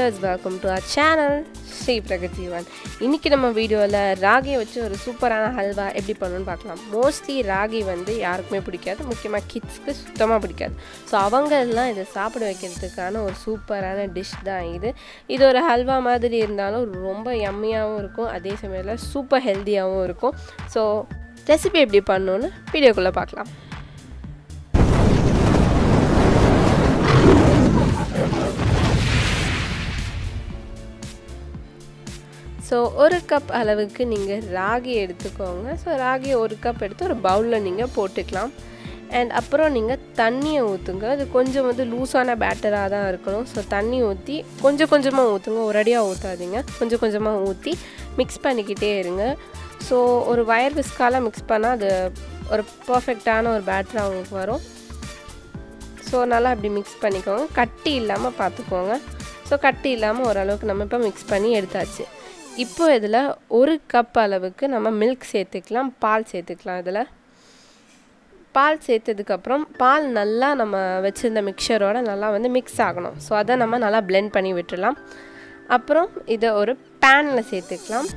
viewers welcome to our channel Shri பிரகஜீவன் இன்றைக்கி நம்ம வீடியோவில் ராகியை வச்சு ஒரு சூப்பரான ஹல்வா எப்படி பண்ணணும்னு பார்க்கலாம் மோஸ்ட்லி ராகி வந்து யாருக்குமே பிடிக்காது முக்கியமாக கிட்ஸ்க்கு சுத்தமாக பிடிக்காது ஸோ அவங்க எல்லாம் இதை சாப்பிட வைக்கிறதுக்கான ஒரு சூப்பரான டிஷ் தான் இது இது ஒரு ஹல்வா மாதிரி இருந்தாலும் ரொம்ப யம்மியாகவும் இருக்கும் அதே சமயத்தில் சூப்பர் ஹெல்த்தியாகவும் இருக்கும் ஸோ ரெசிபி எப்படி பண்ணணுன்னு வீடியோக்குள்ளே பார்க்கலாம் ஸோ ஒரு கப் அளவுக்கு நீங்கள் ராகி எடுத்துக்கோங்க ஸோ ராகி ஒரு கப் எடுத்து ஒரு பவுலில் நீங்கள் போட்டுக்கலாம் அண்ட் அப்புறம் நீங்கள் தண்ணியை ஊற்றுங்க அது கொஞ்சம் வந்து லூஸான பேட்டராக தான் இருக்கணும் ஸோ தண்ணி ஊற்றி கொஞ்சம் கொஞ்சமாக ஊற்றுங்க ஒரடியாக ஊற்றாதீங்க கொஞ்சம் கொஞ்சமாக ஊற்றி மிக்ஸ் பண்ணிக்கிட்டே இருங்க ஸோ ஒரு வயர் விஸ்கால மிக்ஸ் பண்ணால் அது ஒரு பர்ஃபெக்டான ஒரு பேட்டராக உங்களுக்கு வரும் ஸோ நல்லா அப்படி மிக்ஸ் பண்ணிக்கோங்க கட்டி இல்லாமல் பார்த்துக்கோங்க ஸோ கட்டி இல்லாமல் ஓரளவுக்கு நம்ம இப்போ மிக்ஸ் பண்ணி எடுத்தாச்சு இப்போ இதில் ஒரு கப் அளவுக்கு நம்ம மில்க் சேர்த்துக்கலாம் பால் சேர்த்துக்கலாம் இதில் பால் சேர்த்ததுக்கப்புறம் பால் நல்லா நம்ம வச்சுருந்த மிக்சரோட நல்லா வந்து மிக்ஸ் ஆகணும் ஸோ அதை நம்ம நல்லா பிளெண்ட் பண்ணி விட்டுடலாம் அப்புறம் இதை ஒரு பேனில் சேர்த்துக்கலாம்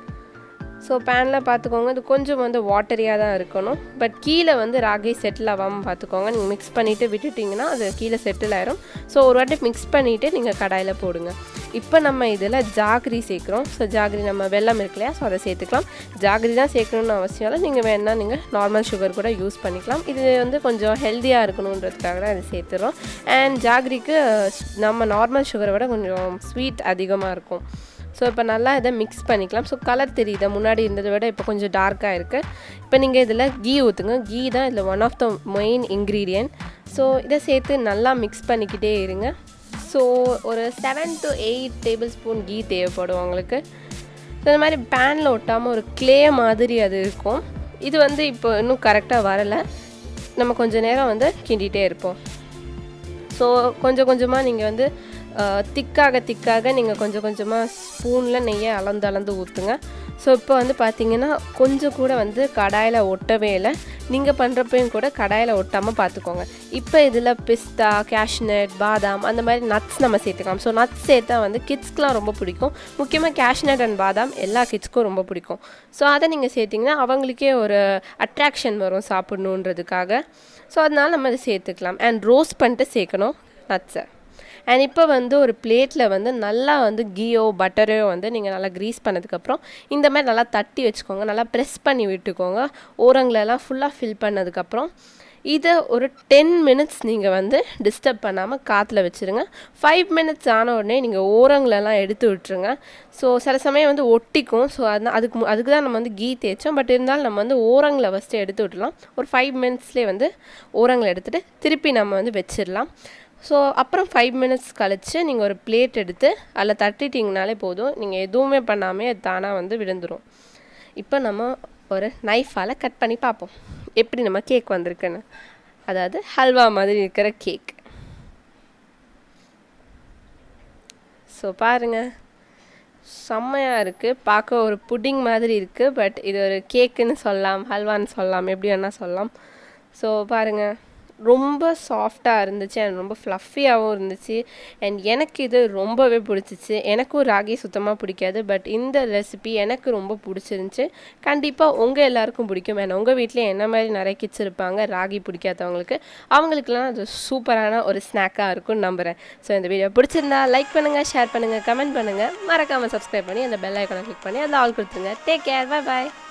ஸோ பேனில் பார்த்துக்கோங்க இது கொஞ்சம் வந்து வாட்டரியாக தான் இருக்கணும் பட் கீழே வந்து ராகி செட்டில் ஆகாமல் பார்த்துக்கோங்க நீங்கள் மிக்ஸ் பண்ணிவிட்டு விட்டுட்டிங்கன்னா அது கீழே செட்டில் ஆயிரும் ஸோ ஒரு வாட்டி மிக்ஸ் பண்ணிவிட்டு நீங்கள் கடாயில் போடுங்க இப்போ நம்ம இதில் ஜாகிரி சேர்க்குறோம் ஸோ ஜாகிரி நம்ம வெள்ளம் இருக்கு இல்லையா ஸோ அதை சேர்த்துக்கலாம் ஜாகிரி தான் சேர்க்கணும்னு அவசியம் இல்லை நீங்கள் வேணால் நீங்கள் நார்மல் சுகர் கூட யூஸ் பண்ணிக்கலாம் இது வந்து கொஞ்சம் ஹெல்த்தியாக இருக்கணுன்றதுக்காக தான் இதை சேர்த்துறோம் அண்ட் ஜாகிரிக்கு நம்ம நார்மல் சுகரை விட கொஞ்சம் ஸ்வீட் அதிகமாக இருக்கும் ஸோ இப்போ நல்லா இதை மிக்ஸ் பண்ணிக்கலாம் ஸோ கலர் தெரியுது முன்னாடி இருந்ததை விட இப்போ கொஞ்சம் டார்க்காக இருக்குது இப்போ நீங்கள் இதில் கீ ஊற்றுங்க கீ தான் இதில் one of the main ingredient so இதை சேர்த்து நல்லா மிக்ஸ் பண்ணிக்கிட்டே இருங்க ஸோ ஒரு seven to eight tablespoon கீ தேவைப்படும் உங்களுக்கு ஸோ இந்த மாதிரி பேனில் ஒட்டாமல் ஒரு க்ளே மாதிரி அது இருக்கும் இது வந்து இப்போ இன்னும் கரெக்டாக வரலை நம்ம கொஞ்சம் நேரம் வந்து கிண்டிகிட்டே இருப்போம் ஸோ கொஞ்சம் கொஞ்சமாக நீங்கள் வந்து திக்காக திக்காக நீங்கள் கொஞ்சம் கொஞ்சமாக ஸ்பூனில் நெய்யை அளந்து அளந்து ஊற்றுங்க ஸோ இப்போ வந்து பார்த்தீங்கன்னா கொஞ்சம் கூட வந்து கடாயில் ஒட்டவே இல்லை நீங்கள் பண்ணுறப்பையும் கூட கடாயில் ஒட்டாமல் பார்த்துக்கோங்க இப்போ இதில் பிஸ்தா கேஷ்நட் பாதாம் அந்த மாதிரி நட்ஸ் நம்ம சேர்த்துக்கலாம் ஸோ நட்ஸ் சேர்த்தா வந்து கிட்ஸ்க்கெலாம் ரொம்ப பிடிக்கும் முக்கியமாக கேஷ்நட் அண்ட் பாதாம் எல்லா கிட்ஸ்க்கும் ரொம்ப பிடிக்கும் ஸோ அதை நீங்கள் சேர்த்திங்கன்னா அவங்களுக்கே ஒரு அட்ராக்ஷன் வரும் சாப்பிட்ணுன்றதுக்காக ஸோ அதனால் நம்ம அதை சேர்த்துக்கலாம் அண்ட் ரோஸ்ட் பண்ணிட்டு சேர்க்கணும் நட்ஸை அண்ட் இப்போ வந்து ஒரு பிளேட்டில் வந்து நல்லா வந்து கீயோ பட்டரையோ வந்து நீங்கள் நல்லா க்ரீஸ் பண்ணதுக்கப்புறம் இந்த மாதிரி நல்லா தட்டி வச்சுக்கோங்க நல்லா ப்ரெஸ் பண்ணி விட்டுக்கோங்க ஓரங்களெல்லாம் ஃபுல்லாக ஃபில் பண்ணதுக்கப்புறம் இதை ஒரு டென் மினிட்ஸ் நீங்கள் வந்து டிஸ்டர்ப் பண்ணாமல் காற்றுல வச்சுருங்க ஃபைவ் மினிட்ஸ் ஆன உடனே நீங்கள் ஓரங்களெல்லாம் எடுத்து விட்டுருங்க ஸோ சில சமயம் வந்து ஒட்டிக்கும் ஸோ அது அதுக்கு அதுக்கு தான் நம்ம வந்து கீ தேய்ச்சோம் பட் இருந்தாலும் நம்ம வந்து ஓரங்களை ஃபஸ்ட்டு எடுத்து விட்டுலாம் ஒரு ஃபைவ் மினிட்ஸ்லேயே வந்து ஓரங்களை எடுத்துகிட்டு திருப்பி நம்ம வந்து வச்சிடலாம் ஸோ அப்புறம் ஃபைவ் மினிட்ஸ் கழித்து நீங்கள் ஒரு பிளேட் எடுத்து அதில் தட்டிட்டிங்கனாலே போதும் நீங்கள் எதுவுமே பண்ணாமே அது தானாக வந்து விழுந்துடும் இப்போ நம்ம ஒரு நைஃபால் கட் பண்ணி பார்ப்போம் எப்படி நம்ம கேக் வந்திருக்குன்னு அதாவது ஹல்வா மாதிரி இருக்கிற கேக் ஸோ பாருங்கள் செம்மையாக இருக்குது பார்க்க ஒரு புட்டிங் மாதிரி இருக்குது பட் இது ஒரு கேக்குன்னு சொல்லலாம் ஹல்வான்னு சொல்லலாம் எப்படி வேணால் சொல்லலாம் ஸோ பாருங்கள் ரொம்ப சாஃப்டாக இருந்துச்சு அண்ட் ரொம்ப ஃப்ளஃபியாகவும் இருந்துச்சு அண்ட் எனக்கு இது ரொம்பவே பிடிச்சிச்சு எனக்கும் ராகி சுத்தமாக பிடிக்காது பட் இந்த ரெசிபி எனக்கு ரொம்ப பிடிச்சிருந்துச்சி கண்டிப்பாக உங்கள் எல்லாருக்கும் பிடிக்கும் ஏன்னா உங்கள் வீட்டில் என்ன மாதிரி நிறைய கிட்ஸ் இருப்பாங்க ராகி பிடிக்காதவங்களுக்கு அவங்களுக்குலாம் அது சூப்பரான ஒரு ஸ்நாக்காக இருக்கும்னு நம்புகிறேன் ஸோ இந்த வீடியோ பிடிச்சிருந்தா லைக் பண்ணுங்கள் ஷேர் பண்ணுங்கள் கமெண்ட் பண்ணுங்கள் மறக்காமல் சப்ஸ்கிரைப் பண்ணி அந்த பெல் ஐக்கானை கிளிக் பண்ணி அதில் ஆல் கொடுத்துருங்க டேக் கேர் பை பாய்